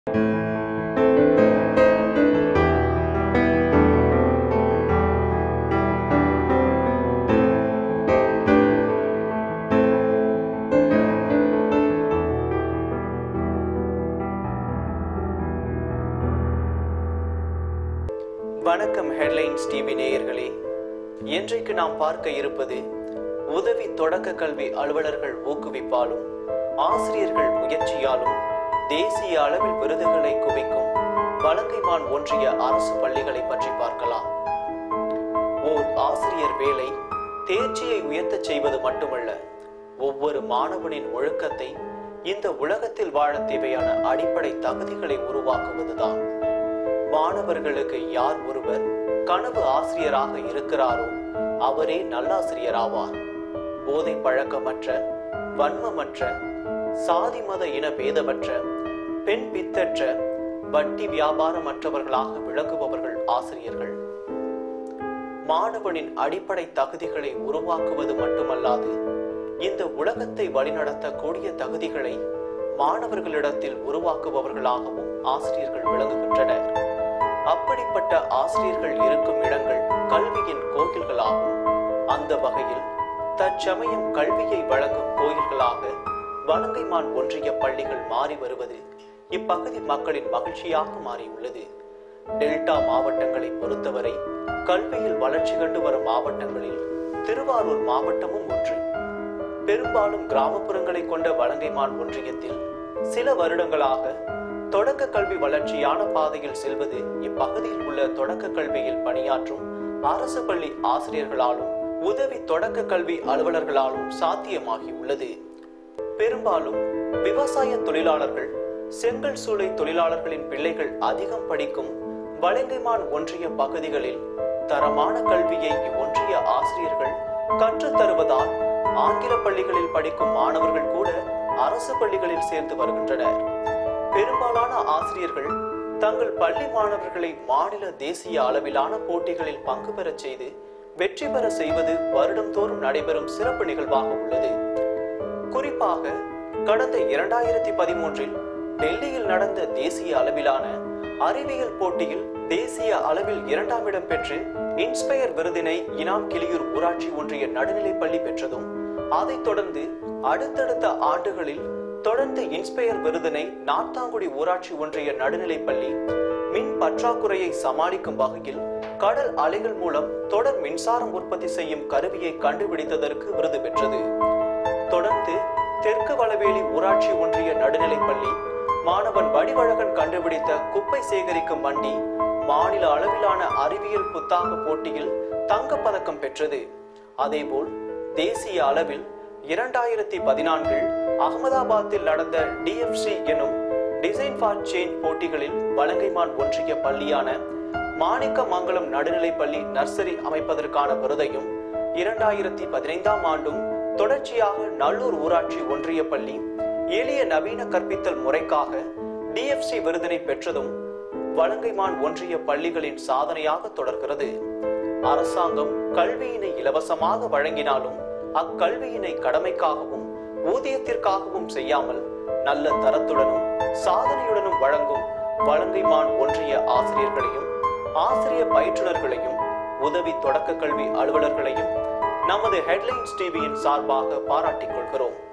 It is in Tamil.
வணக்கம் ஹெட்லைன்ஸ் டிவி நேயர்களே இன்றைக்கு நாம் பார்க்க இருப்பது உதவி தொடக்க கல்வி அலுவலர்கள் ஊக்குவிப்பாலும் ஆசிரியர்கள் முயற்சியாலும் தேசிய அளவில் விருதுகளை குவிக்கும் வலங்கைமான் ஒன்றிய அரசு பள்ளிகளை பற்றி பார்க்கலாம் ஓர் ஆசிரியர் வேலை தேர்ச்சியை உயர்த்தச் செய்வது மட்டுமல்ல ஒவ்வொரு மாணவனின் ஒழுக்கத்தை இந்த உலகத்தில் வாழ தேவையான அடிப்படை தகுதிகளை உருவாக்குவதுதான் மாணவர்களுக்கு யார் ஒருவர் கனவு ஆசிரியராக இருக்கிறாரோ அவரே நல்லாசிரியராவார் போதை பழக்கமற்ற வன்மமற்ற சாதி மத இன பேதமற்ற பெண் பித்தற்ற வட்டி வியாபாரமற்றவர்களாக விளங்குபவர்கள் ஆசிரியர்கள் மாணவனின் அடிப்படை தகுதிகளை உருவாக்குவது மட்டுமல்லாது இந்த உலகத்தை வழிநடத்தக்கூடிய தகுதிகளை மாணவர்களிடத்தில் உருவாக்குபவர்களாகவும் ஆசிரியர்கள் விளங்குகின்றனர் அப்படிப்பட்ட ஆசிரியர்கள் இருக்கும் இடங்கள் கல்வியின் கோயில்களாகும் அந்த வகையில் தற்சமயம் கல்வியை வழங்கும் கோயில்களாக வலங்கைமான் ஒன்றிய பள்ளிகள் மாறி வருவது இப்பகுதி மக்களின் மகிழ்ச்சியாக மாறியுள்ளது டெல்டா மாவட்டங்களை பொறுத்தவரை கல்வியில் வளர்ச்சி கண்டு வரும் மாவட்டங்களில் திருவாரூர் மாவட்டமும் ஒன்று பெரும்பாலும் கிராமப்புறங்களை கொண்ட வலங்கைமான் ஒன்றியத்தில் சில வருடங்களாக தொடக்க கல்வி வளர்ச்சியான பாதையில் செல்வது இப்பகுதியில் உள்ள தொடக்க கல்வியில் பணியாற்றும் அரசு பள்ளி ஆசிரியர்களாலும் உதவி தொடக்க கல்வி அலுவலர்களாலும் சாத்தியமாகி உள்ளது பெரும்பாலும் விவசாய தொழிலாளர்கள் செங்கல் சூளை தொழிலாளர்களின் பிள்ளைகள் அதிகம் படிக்கும் வலங்கைமான் ஒன்றிய பகுதிகளில் தரமான கல்வியை இவ்வொன்றிய ஆசிரியர்கள் கற்றுத் தருவதால் ஆங்கில பள்ளிகளில் படிக்கும் மாணவர்கள் கூட அரசு பள்ளிகளில் சேர்ந்து வருகின்றனர் பெரும்பாலான ஆசிரியர்கள் தங்கள் பள்ளி மாணவர்களை மாநில தேசிய அளவிலான போட்டிகளில் பங்கு பெறச் செய்து வெற்றி பெற செய்வது வருடந்தோறும் நடைபெறும் சிறப்பு நிகழ்வாக உள்ளது குறிப்பாக கடந்த இரண்டாயிரத்தி பதிமூன்றில் டெல்லியில் நடந்த தேசிய அளவிலான அறிவியல் போட்டியில் தேசிய அளவில் இரண்டாம் இடம் பெற்று இன்ஸ்பயர் விருதினை இனாம் கிளியூர் ஊராட்சி ஒன்றிய நடுநிலைப் பள்ளி பெற்றதும் அதைத் தொடர்ந்து அடுத்தடுத்த ஆண்டுகளில் தொடர்ந்து இன்ஸ்பயர் விருதினை நாத்தாங்குடி ஊராட்சி ஒன்றிய நடுநிலைப் பள்ளி மின் பற்றாக்குறையை சமாளிக்கும் வகையில் கடல் அலைகள் மூலம் தொடர் மின்சாரம் உற்பத்தி செய்யும் கருவியை கண்டுபிடித்ததற்கு விருது பெற்றது தொடர்ந்து தெற்கு வளவேலி ஊராட்சி ஒன்றிய நடுநிலைப் பள்ளி மாணவன் வடிவழகன் கண்டுபிடித்த குப்பை சேகரிக்கும் வண்டி மாநில அளவிலான அறிவியல் புத்தாக்க போட்டியில் தங்கப் பதக்கம் பெற்றது அதேபோல் தேசிய அளவில் இரண்டாயிரத்தி பதினான்கில் அகமதாபாத்தில் நடந்த டிஎஃப்சி எனும் டிசைன் ஃபார் சேஞ்ச் போட்டிகளில் வலங்கைமான் ஒன்றிய பள்ளியான மாணிக்கமங்கலம் நடுநிலைப் பள்ளி நர்சரி அமைப்பதற்கான விருதையும் இரண்டாயிரத்தி பதினைந்தாம் ஆண்டும் தொடர்ச்சியாக நல்லூர் ஊராட்சி ஒன்றிய பள்ளி எளிய நவீன கற்பித்தல் முறைக்காக டிஎஃப்சி விருதினை பெற்றதும் வலங்கைமான் ஒன்றிய பள்ளிகளின் சாதனையாக தொடர்கிறது அரசாங்கம் கல்வியினை இலவசமாக வழங்கினாலும் அக்கல்வியினை கடமைக்காகவும் ஊதியத்திற்காகவும் செய்யாமல் நல்ல தரத்துடனும் சாதனையுடனும் வழங்கும் வலங்கைமான் ஒன்றிய ஆசிரியர்களையும் ஆசிரிய பயிற்றுனர்களையும் உதவி தொடக்க கல்வி அலுவலர்களையும் நமது ஹெட்லைன்ஸ் டிவியின் சார்பாக பாராட்டிக் கொள்கிறோம்